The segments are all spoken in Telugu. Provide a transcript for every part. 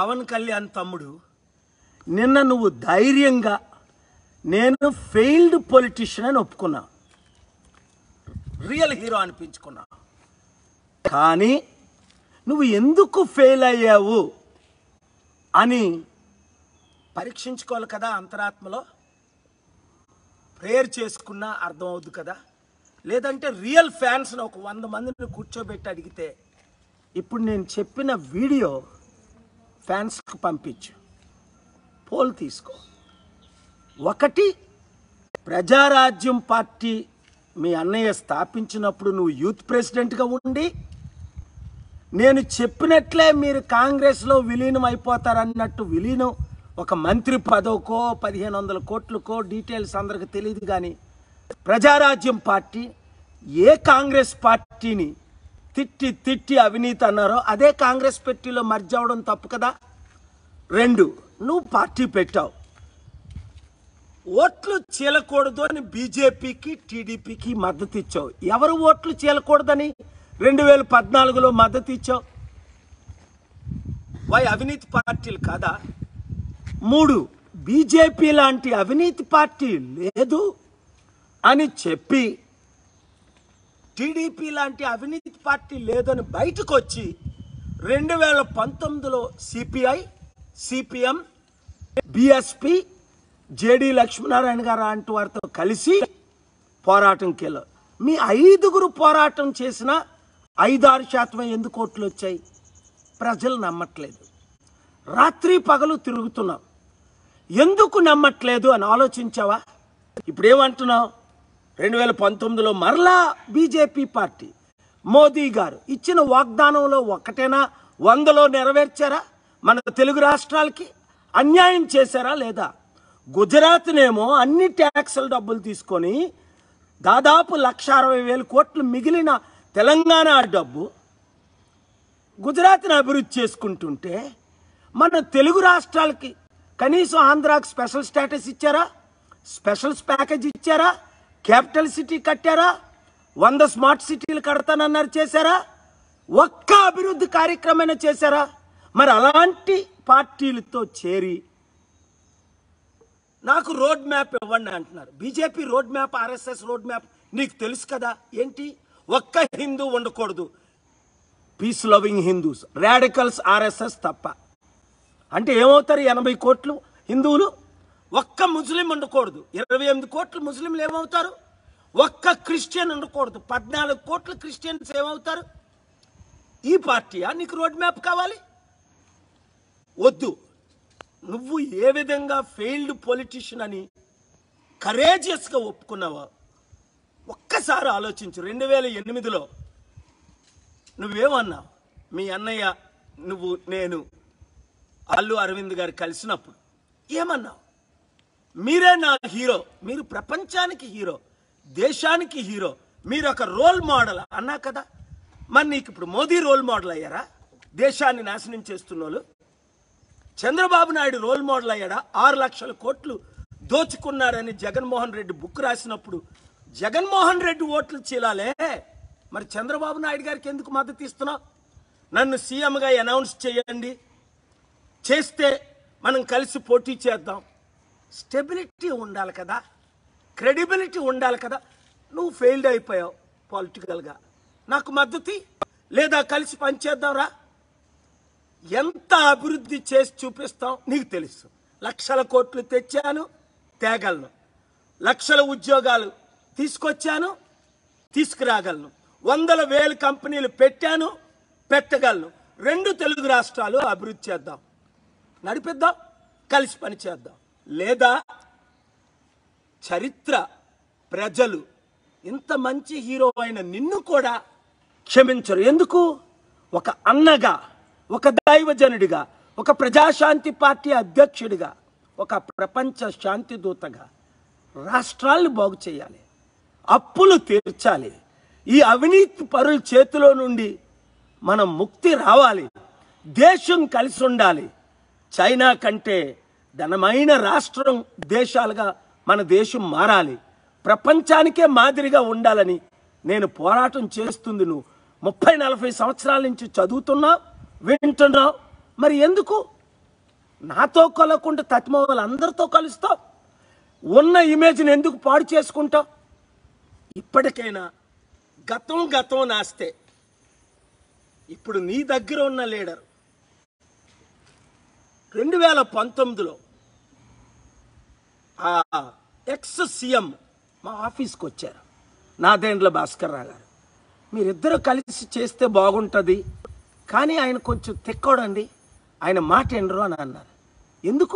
పవన్ కళ్యాణ్ తమ్ముడు నిన్న నువ్వు ధైర్యంగా నేను ఫెయిల్డ్ పొలిటీషియన్ అని ఒప్పుకున్నా రియల్ హీరో అనిపించుకున్నా కానీ నువ్వు ఎందుకు ఫెయిల్ అయ్యావు అని పరీక్షించుకోవాలి కదా అంతరాత్మలో ప్రేయర్ చేసుకున్నా అర్థమవుద్ది కదా లేదంటే రియల్ ఫ్యాన్స్ని ఒక వంద మందిని కూర్చోబెట్టి అడిగితే ఇప్పుడు నేను చెప్పిన వీడియో ఫ్యాన్స్కి పంపించు పోల్ తీసుకో ఒకటి ప్రజారాజ్యం పార్టీ మీ అన్నయ్య స్థాపించినప్పుడు నువ్వు యూత్ ప్రెసిడెంట్గా ఉండి నేను చెప్పినట్లే మీరు కాంగ్రెస్లో విలీనం అయిపోతారన్నట్టు విలీనం ఒక మంత్రి పదవికో పదిహేను వందల కోట్లకో డీటెయిల్స్ అందరికి తెలియదు కానీ ప్రజారాజ్యం పార్టీ ఏ కాంగ్రెస్ పార్టీని తిట్టి తిట్టి అవినీతి అన్నారో అదే కాంగ్రెస్ పార్టీలో మర్జ్ అవడం తప్పు కదా రెండు నువ్వు పార్టీ పెట్టావు ఓట్లు చీలకూడదు అని బీజేపీకి టీడీపీకి మద్దతు ఇచ్చావు ఎవరు ఓట్లు చీలకూడదని రెండు వేల పద్నాలుగులో మద్దతు ఇచ్చావు వై అవినీతి పార్టీలు కాదా మూడు బీజేపీ లాంటి అవినీతి పార్టీ లేదు అని చెప్పి టీడీపీ లాంటి అవినీతి పార్టీ లేదని బయటకు వచ్చి రెండు వేల పంతొమ్మిదిలో CPI CPM BSP JD Lakshminarayana గారు లాంటి వారితో కలిసి పోరాటంకి వెళ్ళారు మీ ఐదుగురు పోరాటం చేసిన ఐదారు శాతం ఎందుకు ఓట్లు వచ్చాయి ప్రజలు నమ్మట్లేదు రాత్రి పగలు తిరుగుతున్నాం ఎందుకు నమ్మట్లేదు అని ఆలోచించావా ఇప్పుడు ఏమంటున్నావు రెండు వేల పంతొమ్మిదిలో మరలా బీజేపీ పార్టీ మోదీ గారు ఇచ్చిన వాగ్దానంలో ఒక్కటేనా వందలో నెరవేర్చారా మన తెలుగు రాష్ట్రాలకి అన్యాయం చేశారా లేదా గుజరాత్నేమో అన్ని ట్యాక్సుల డబ్బులు తీసుకొని దాదాపు లక్ష అరవై వేల కోట్లు మిగిలిన తెలంగాణ డబ్బు గుజరాత్ని అభివృద్ధి చేసుకుంటుంటే మన తెలుగు రాష్ట్రాలకి కనీసం ఆంధ్రాకి స్పెషల్ స్టేటస్ ఇచ్చారా స్పెషల్ ప్యాకేజ్ ఇచ్చారా క్యాపిటల్ సిటీ కట్టారా వంద స్మార్ట్ సిటీలు కడతానన్నారు చేశారా ఒక్క అభివృద్ధి కార్యక్రమమైనా చేశారా మరి అలాంటి పార్టీలతో చేరి నాకు రోడ్ మ్యాప్ ఇవ్వండి అంటున్నారు BJP road map RSS road map నీకు తెలుసు కదా ఏంటి ఒక్క హిందూ ఉండకూడదు peace loving Hindus radicals RSS తప్ప అంటే ఏమవుతారు ఎనభై కోట్లు హిందువులు ఒక్క ముస్లిం ఉండకూడదు ఇరవై ఎనిమిది కోట్లు ముస్లింలు ఏమవుతారు ఒక్క క్రిస్టియన్ ఉండకూడదు పద్నాలుగు కోట్ల క్రిస్టియన్స్ ఏమవుతారు ఈ పార్టీయా నీకు రోడ్ మ్యాప్ కావాలి వద్దు నువ్వు ఏ విధంగా ఫెయిల్డ్ పొలిటీషియన్ అని కరేజియస్గా ఒప్పుకున్నావా ఒక్కసారి ఆలోచించు రెండు వేల ఎనిమిదిలో నువ్వేమన్నావు మీ అన్నయ్య నువ్వు నేను అల్లు అరవింద్ గారు కలిసినప్పుడు ఏమన్నావు మీరే నా హీరో మీరు ప్రపంచానికి హీరో దేశానికి హీరో మీరు ఒక రోల్ మోడల్ అన్నా కదా మరి నీకు ఇప్పుడు మోదీ రోల్ మోడల్ అయ్యారా దేశాన్ని నాశనం చేస్తున్న వాళ్ళు చంద్రబాబు నాయుడు రోల్ మోడల్ అయ్యాడా ఆరు లక్షల కోట్లు దోచుకున్నారని జగన్మోహన్ రెడ్డి బుక్ రాసినప్పుడు జగన్మోహన్ రెడ్డి ఓట్లు చీలాలే మరి చంద్రబాబు నాయుడు గారికి ఎందుకు మద్దతు ఇస్తున్నావు నన్ను సీఎంగా అనౌన్స్ చేయండి చేస్తే మనం కలిసి పోటీ చేద్దాం స్టెబిలిటీ ఉండాలి కదా క్రెడిబిలిటీ ఉండాలి కదా నువ్వు ఫెయిల్డ్ అయిపోయావు పొలిటికల్గా నాకు మద్దతు లేదా కలిసి పనిచేద్దాంరా ఎంత అభివృద్ధి చేసి చూపిస్తాం నీకు తెలుసు లక్షల కోట్లు తెచ్చాను తేగలను లక్షల ఉద్యోగాలు తీసుకొచ్చాను తీసుకురాగలను వందల వేల కంపెనీలు పెట్టాను పెట్టగలను రెండు తెలుగు రాష్ట్రాలు అభివృద్ధి చేద్దాం నడిపిద్దాం కలిసి పని చేద్దాం లేదా చరిత్ర ప్రజలు ఇంత మంచి హీరో అయిన నిన్ను కూడా క్షమించరు ఎందుకు ఒక అన్నగా ఒక దైవజనుడిగా ఒక ప్రజాశాంతి పార్టీ అధ్యక్షుడిగా ఒక ప్రపంచ శాంతి దూతగా రాష్ట్రాలను బాగు చేయాలి అప్పులు తీర్చాలి ఈ అవినీతి పరుల చేతిలో నుండి మనం ముక్తి రావాలి దేశం కలిసి ఉండాలి చైనా కంటే ధనమైన రాష్ట్రం దేశాలుగా మన దేశం మారాలి ప్రపంచానికే మాదిరిగా ఉండాలని నేను పోరాటం చేస్తుంది నువ్వు ముప్పై నలభై సంవత్సరాల నుంచి చదువుతున్నావు వింటున్నావు మరి ఎందుకు నాతో కలవకుండా తత్మవాళ్ళు అందరితో కలుస్తావు ఉన్న ఇమేజ్ని ఎందుకు పాడు చేసుకుంటావు ఇప్పటికైనా గతం గతం నాస్తే ఇప్పుడు నీ దగ్గర ఉన్న లీడర్ రెండు వేల పంతొమ్మిదిలో ఆ ఎక్స్ సీఎం మా ఆఫీస్కి వచ్చారు నాదేండ్ల భాస్కర్ రావు గారు మీరిద్దరూ కలిసి చేస్తే బాగుంటుంది కానీ ఆయన కొంచెం తిక్కోడండి ఆయన మాట ఎండరు అని అన్నారు ఎందుకు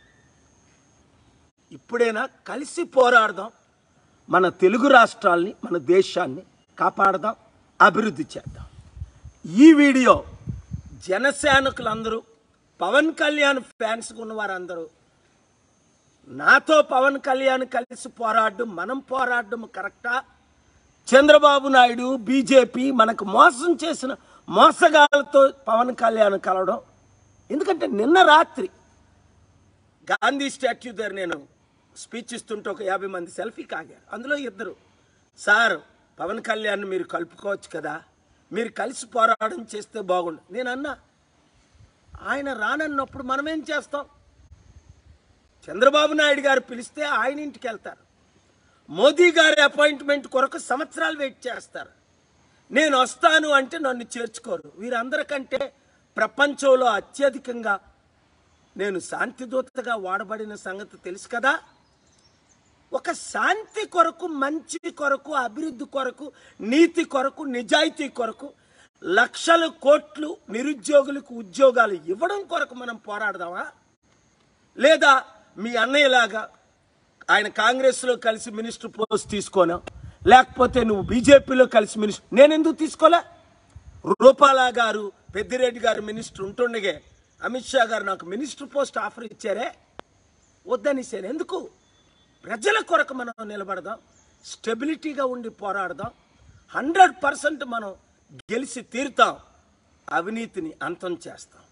ఇప్పుడైనా కలిసి పోరాడదాం మన తెలుగు రాష్ట్రాల్ని మన దేశాన్ని కాపాడదాం అభివృద్ధి చేద్దాం ఈ వీడియో జనసేనకులందరూ పవన్ కళ్యాణ్ ఫ్యాన్స్ ఉన్న వారందరూ నాతో పవన్ కళ్యాణ్ కలిసి పోరాడడం మనం పోరాడడం కరెక్టా చంద్రబాబు నాయుడు బీజేపీ మనకు మోసం చేసిన మోసగాళ్ళతో పవన్ కళ్యాణ్ కలవడం ఎందుకంటే నిన్న రాత్రి గాంధీ స్టాచ్యూ దగ్గర నేను స్పీచ్ ఇస్తుంటే ఒక యాభై మంది సెల్ఫీ కాగారు అందులో ఇద్దరు సార్ పవన్ కళ్యాణ్ మీరు కలుపుకోవచ్చు కదా మీరు కలిసి పోరాటం చేస్తే బాగుండు నేను అన్నా ఆయన రానన్నప్పుడు మనం ఏం చేస్తాం చంద్రబాబు నాయుడు గారు పిలిస్తే ఆయన ఇంటికి వెళ్తారు మోదీ గారి అపాయింట్మెంట్ కొరకు సంవత్సరాలు వెయిట్ చేస్తారు నేను వస్తాను అంటే నన్ను చేర్చుకోరు వీరందరికంటే ప్రపంచంలో అత్యధికంగా నేను శాంతిదూతగా వాడబడిన సంగతి తెలుసు కదా ఒక శాంతి కొరకు మంచి కొరకు అభివృద్ధి కొరకు నీతి కొరకు నిజాయితీ కొరకు లక్షల కోట్లు నిరుద్యోగులకు ఉద్యోగాలు ఇవ్వడం కొరకు మనం పోరాడదామా లేదా మీ అన్నయ్యలాగా ఆయన కాంగ్రెస్లో కలిసి మినిస్టర్ పోస్ట్ తీసుకోనా లేకపోతే నువ్వు బీజేపీలో కలిసి మినిస్టర్ నేను ఎందుకు తీసుకోలే రూపాలా గారు పెద్దిరెడ్డి గారు మినిస్టర్ ఉంటుండగే అమిత్ షా గారు నాకు మినిస్టర్ పోస్ట్ ఆఫర్ ఇచ్చారే వద్దనిసాను ఎందుకు ప్రజల కొరకు మనం నిలబడదాం స్టెబిలిటీగా ఉండి పోరాడదాం హండ్రెడ్ పర్సెంట్ మనం గెలిచి తీరుతాం అవినీతిని అంతం చేస్తాం